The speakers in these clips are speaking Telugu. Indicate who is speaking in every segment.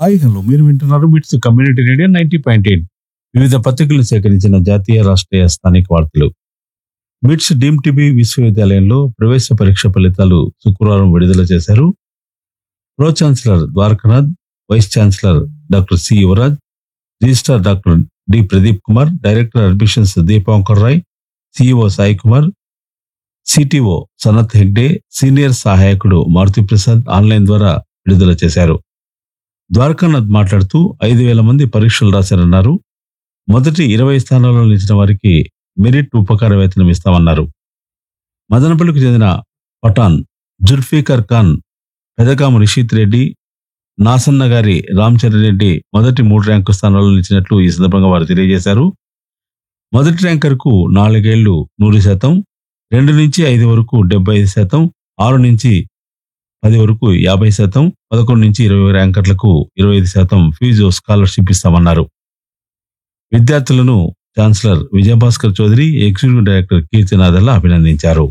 Speaker 1: హాయ్ హలో మీరు వింటున్నారు MITS community radio ninety point eight వివిధ పత్రికలు సేకరించిన జాతీయ రాష్ట్రీయ స్థానిక వార్తలు మిట్స్ డీమ్ టీబీ విశ్వవిద్యాలయంలో ప్రవేశ పరీక్ష ఫలితాలు శుక్రవారం విడుదల చేశారు pro chancellor Dwarakanath vice chancellor doctor C Yuvaraj registrar doctor D Pradeep Kumar director admissions Deepankar Roy CEO Sai Kumar CTO Sanath Hegde senior సహాయకుడు మారుతి ప్రసాద్ ఆన్లైన్ ద్వారా విడుదల చేశారు ద్వారకానాథ్ మాట్లాడుతూ ఐదు వేల మంది పరీక్షలు రాశారన్నారు మొదటి ఇరవై స్థానాల్లో నిలిచిన వారికి మెరిట్ ఉపకార వేతనం ఇస్తామన్నారు మదనపల్లికి చెందిన పఠాన్ జుల్ఫీకర్ ఖాన్ పెదకాము నిషిత్ రెడ్డి నాసన్న గారి రామచరణ్ రెడ్డి మొదటి మూడు ర్యాంకు స్థానాల్లో నిలిచినట్లు ఈ సందర్భంగా వారు తెలియజేశారు మొదటి ర్యాంకర్కు నాలుగేళ్లు నూరు శాతం రెండు నుంచి ఐదు వరకు డెబ్బై ఐదు శాతం ఆరు నుంచి పది వరకు యాభై శాతం పదకొండు నుంచి ఇరవై ర్యాంకర్లకు ఇరవై ఐదు శాతం ఫీజు స్కాలర్షిప్ ఇస్తామన్నారు విద్యార్థులను chancellor Vijayabhaskar Chowdary executive director కీర్తినాథల్లా అభినందించారు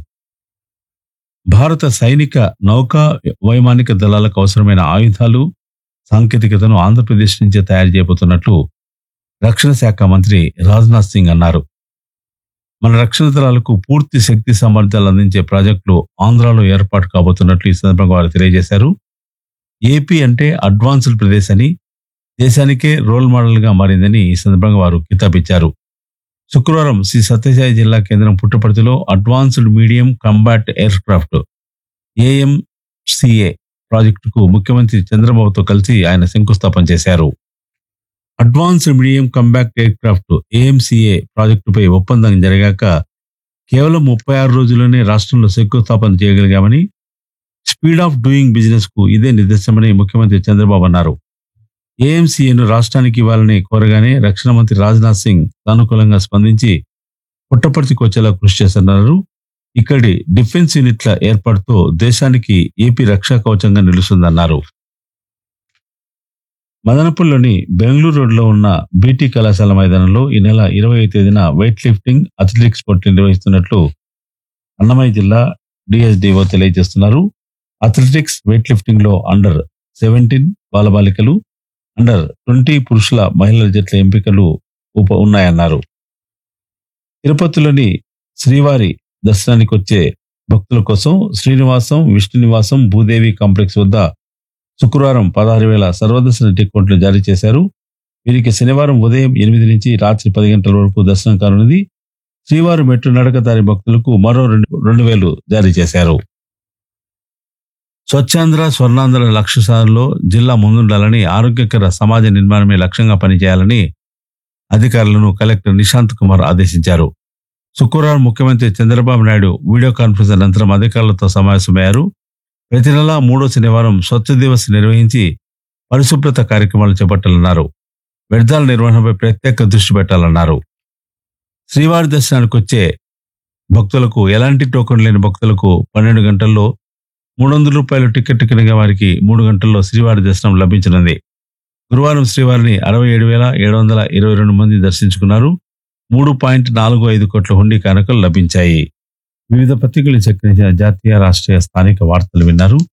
Speaker 1: భారత సైనిక నౌకా వైమానిక దళాలకు అవసరమైన ఆయుధాలు సాంకేతికతను ఆంధ్రప్రదేశ్ నుంచే తయారు చేయబోతున్నట్లు రక్షణ శాఖ మంత్రి రాజ్నాథ్ సింగ్ అన్నారు మన రక్షణ దళాలకు పూర్తి శక్తి సామర్థ్యాలు అందించే ప్రాజెక్టులు ఆంధ్రాలో ఏర్పాటు కాబోతున్నట్లు ఈ సందర్భంగా వారు తెలియజేశారు ఏపీ అంటే అడ్వాన్స్డ్ ప్రదేశ్ అని దేశానికే రోల్ మోడల్ గా మారిందని ఈ సందర్భంగా వారు కితాబిచ్చారు శుక్రవారం శ్రీ సత్యసాయి జిల్లా కేంద్రం పుట్టపర్తిలో advanced medium combat air craft ఏఎంసిఏ ప్రాజెక్టుకు ముఖ్యమంత్రి చంద్రబాబుతో కలిసి ఆయన శంకుస్థాపన చేశారు advanced medium కంబాక్ట్ air craft AMCA ప్రాజెక్టుపై ఒప్పందం జరిగాక కేవలం ముప్పై ఆరు రోజుల్లోనే రాష్ట్రంలో శంకుస్థాపన చేయగలిగామని స్పీడ్ ఆఫ్ డూయింగ్ బిజినెస్ కు ఇదే నిదర్శనమని ముఖ్యమంత్రి చంద్రబాబు అన్నారు ఏఎంసీఏను రాష్ట్రానికి ఇవ్వాలని కోరగానే రక్షణ మంత్రి రాజ్నాథ్ సింగ్ సానుకూలంగా స్పందించి పుట్టపర్తికి వచ్చేలా కృషి చేస్తున్నారు ఇక్కడి డిఫెన్స్ యూనిట్ల ఏర్పాటుతో దేశానికి ఏపీ రక్షా కవచంగా నిలుస్తుందన్నారు మదనపల్లిలోని బెంగళూరు రోడ్లో ఉన్న బీటీ కళాశాల మైదానంలో ఈ నెల ఇరవై తేదీన వెయిట్ లిఫ్టింగ్ అథ్లెటిక్స్ పోటీ నిర్వహిస్తున్నట్లు అన్నమయ్య జిల్లా డిఎస్డిఓ తెలియజేస్తున్నారు అథ్లెటిక్స్ వెయిట్ లిఫ్టింగ్ లో అండర్ సెవెంటీన్ బాలబాలికలు అండర్ ట్వంటీ పురుషుల మహిళల జట్ల ఎంపికలు ఉప ఉన్నాయన్నారు తిరుపతిలోని శ్రీవారి దర్శనానికి వచ్చే భక్తుల కోసం శ్రీనివాసం విష్ణు నివాసం భూదేవి కాంప్లెక్స్ వద్ద శుక్రవారం పదహారు వేల సర్వదర్శన టికెట్లు జారీ చేశారు వీరికి శనివారం ఉదయం ఎనిమిది నుంచి రాత్రి పది గంటల వరకు దర్శనం కానున్నది శ్రీవారి మెట్టు నడకదారి భక్తులకు మరో రెండు రెండు వేలు జారీ చేశారు స్వచ్ఛాంధ్ర స్వర్ణాంధ్ర లక్ష్య సాధనలో జిల్లా ముందుండాలని ఆరోగ్యకర సమాజ నిర్మాణమే లక్ష్యంగా పనిచేయాలని అధికారులను కలెక్టర్ నిశాంత్ కుమార్ ఆదేశించారు శుక్రవారం ముఖ్యమంత్రి చంద్రబాబు నాయుడు వీడియో కాన్ఫరెన్స్ అనంతరం అధికారులతో సమావేశమయ్యారు ప్రతి నెల మూడో శనివారం స్వచ్ఛ దివస్ నిర్వహించి పరిశుభ్రత కార్యక్రమాలు చేపట్టాలన్నారు వ్యర్థాల నిర్వహణపై ప్రత్యేక దృష్టి పెట్టాలన్నారు శ్రీవారి దర్శనానికి వచ్చే భక్తులకు ఎలాంటి టోకెన్ లేని భక్తులకు పన్నెండు గంటల్లో మూడు వందల రూపాయల టికెట్ కలిగిన వారికి మూడు గంటల్లో శ్రీవారి దర్శనం లభించనుంది గురువారం శ్రీవారిని అరవై ఏడు వేల ఏడు వందల ఇరవై రెండు మంది దర్శించుకున్నారు మూడు పాయింట్ నాలుగు ఐదు కోట్ల హుండీ కానుకలు లభించాయి వివిధ పత్రికలు సేకరించిన జాతీయ రాష్ట్రీయ స్థానిక వార్తలు విన్నారు